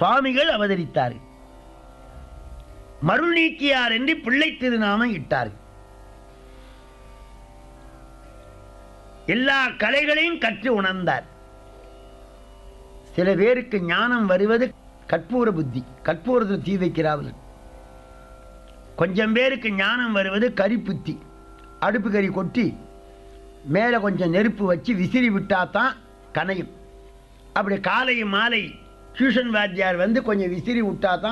சுவாமிகள் அவதரித்தார் மருள் நீக்கியார் என்று பிள்ளை திருநாமம் இட்டார் எல்லா கலைகளையும் கற்று உணர்ந்தார் சில பேருக்கு ஞானம் வருவது கற்பூர புத்தி கற்பூரத்தில் தீ வைக்கிறார்கள் கொஞ்சம் பேருக்கு ஞானம் வருவது கரி புத்தி அடுப்பு கறி கொட்டி மேலே கொஞ்சம் நெருப்பு வச்சு விசிறி விட்டா தான் கனையும் அப்படி காலை மாலை டியூஷன் வாத்தியார் வந்து கொஞ்சம் விசிறி விட்டா தான்